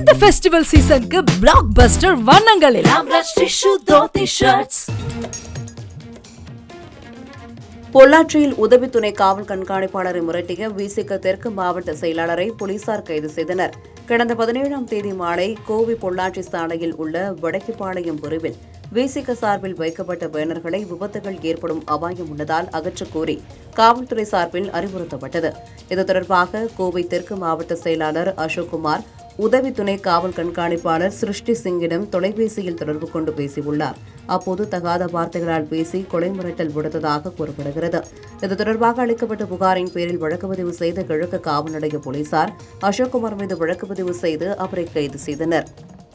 இந்த ஃபெஸ்டிவல் சீசனுக்கு பிளாக் பஸ்டர் வண்ணங்கள் எல்லாம் ரஷ் டிஷ்யூ தோத்தி ஷர்ட்ஸ் பொள்ளாச்சியில் உதவி துணை காவல் கண்காணிப்பாளரை மிரட்டிய விசிக தெற்கு மாவட்ட செயலாளரை போலீசார் கைது செய்தனர் கடந்த பதினேழாம் தேதி மாலை கோவை பொள்ளாச்சி சாலையில் உள்ள வடக்கிப்பாளையம் பிரிவில் விசிக சார்பில் வைக்கப்பட்ட பேனர்களை விபத்துகள் ஏற்படும் அபாயம் உள்ளதால் அகற்றக் கோரி காவல்துறை சார்பில் அறிவுறுத்தப்பட்டது இது தொடர்பாக கோவை தெற்கு மாவட்ட செயலாளர் அசோக்குமார் உதவி துணை காவல் கண்காணிப்பாளர் சிருஷ்டி சிங்கிடம் தொலைபேசியில் தொடர்பு கொண்டு பேசியுள்ளார் அப்போது தகாத வார்த்தைகளால் பேசி கொலை மிரட்டல் விடுத்ததாக கூறப்படுகிறது இது தொடர்பாக அளிக்கப்பட்ட புகாரின் பேரில் வழக்கு பதிவு செய்த கிழக்கு காவல் நிலைய போலீசார் அசோக்குமார் மீது வழக்கு பதிவு செய்து அவரை கைது செய்தனர்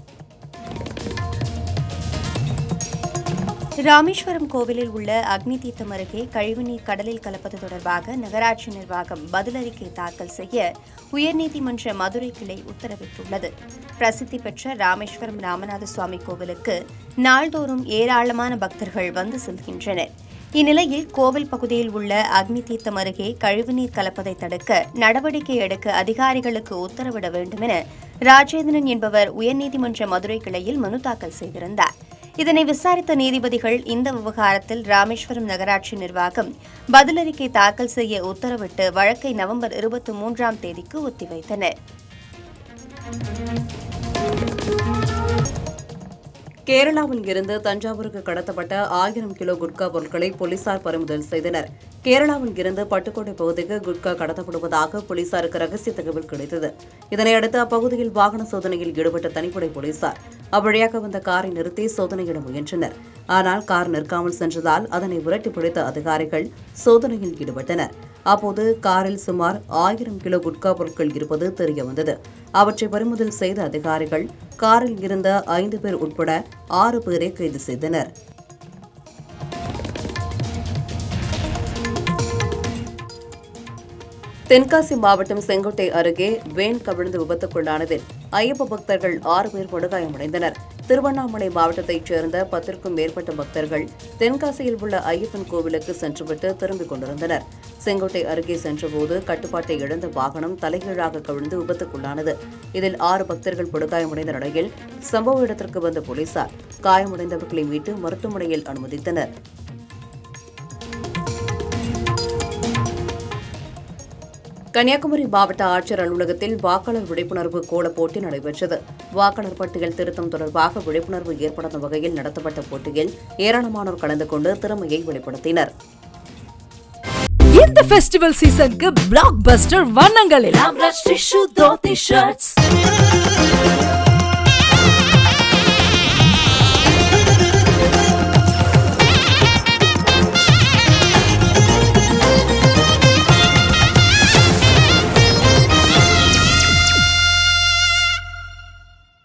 ராமேஸ்வரம் கோவிலில் உள்ள அக்னி தீர்த்தம் அருகே கழிவுநீர் கடலில் கலப்பது தொடர்பாக நகராட்சி நிர்வாகம் பதிலறிக்கை தாக்கல் செய்ய உயர்நீதிமன்ற மதுரை கிளை உத்தரவிட்டுள்ளது பிரசித்தி பெற்ற ராமேஸ்வரம் ராமநாத சுவாமி கோவிலுக்கு நாள்தோறும் ஏராளமான பக்தர்கள் வந்து செல்கின்றனர் இந்நிலையில் கோவில் பகுதியில் உள்ள அக்னி தீர்த்தம் அருகே கழிவுநீர் கலப்பதை தடுக்க நடவடிக்கை எடுக்க அதிகாரிகளுக்கு உத்தரவிட வேண்டும் என ராஜேந்திரன் என்பவர் உயர்நீதிமன்ற மதுரை கிளையில் மனு தாக்கல் செய்திருந்தார் இதனை விசாரித்த நீதிபதிகள் இந்த விவகாரத்தில் ராமேஸ்வரம் நகராட்சி நிர்வாகம் பதிலறிக்கை தாக்கல் செய்ய உத்தரவிட்டு வழக்கை நவம்பர் இருபத்தி மூன்றாம் தேதிக்கு ஒத்திவைத்தனர் கேரளாவில் இருந்து தஞ்சாவூருக்கு கடத்தப்பட்ட ஆயிரம் கிலோ குட்கா பொருட்களை போலீசார் பறிமுதல் செய்தனர் கேரளாவில் இருந்து பட்டுக்கோட்டை பகுதிக்கு குட்கா கடத்தப்படுவதாக போலீசாருக்கு ரகசிய தகவல் கிடைத்தது இதனையடுத்து அப்பகுதியில் வாகன சோதனையில் ஈடுபட்ட தனிப்படை போலீசார் அவ்வழியாக வந்த காரை நிறுத்தி சோதனையிட முயன்றனர் ஆனால் கார் நிற்காமல் சென்றதால் அதனை விரட்டி பிடித்த அதிகாரிகள் சோதனையில் ஈடுபட்டனர் அப்போது காரில் சுமார் ஆயிரம் கிலோ குட்கா பொருட்கள் இருப்பது தெரியவந்தது அவற்றை பறிமுதல் செய்த அதிகாரிகள் காரில் இருந்த ஐந்து பேர் உட்பட ஆறு பேரை கைது செய்தனர் தென்காசி மாவட்டம் செங்கோட்டை அருகே வேன் கவிழ்ந்து விபத்துக்குள்ளானதில் ஐயப்ப பக்தர்கள் ஆறு பேர் படுகாயமடைந்தனர் திருவண்ணாமலை மாவட்டத்தைச் சேர்ந்த பத்திற்கும் மேற்பட்ட பக்தர்கள் தென்காசியில் உள்ள ஐயப்பன் கோவிலுக்கு சென்றுவிட்டு திரும்பிக் கொண்டிருந்தனர் செங்கோட்டை அருகே சென்றபோது கட்டுப்பாட்டை இழந்த வாகனம் தலைகீழாக கவிழ்ந்து விபத்துக்குள்ளானது இதில் ஆறு பக்தர்கள் படுகாயமடைந்த நிலையில் சம்பவ இடத்திற்கு வந்த போலீசார் காயமடைந்தவர்களை மீட்டு மருத்துவமனையில் அனுமதித்தனர் கன்னியாகுமரி மாவட்ட ஆட்சியர் அலுவலகத்தில் வாக்காளர் விழிப்புணர்வு கோல போட்டி நடைபெற்றது வாக்காளர் பட்டியல் திருத்தம் தொடர்பாக விழிப்புணர்வு ஏற்படுத்தும் வகையில் நடத்தப்பட்ட போட்டியில் ஏராளமானோர் கலந்து கொண்டு திறமையை வெளிப்படுத்தினர் இந்த ஃபெஸ்டிவல் சீசனுக்கு பிளாக் பஸ்டர் வண்ணங்கள் எல்லாம் ரஷ் டிஷ்யூ தோத்தி ஷர்ட்ஸ்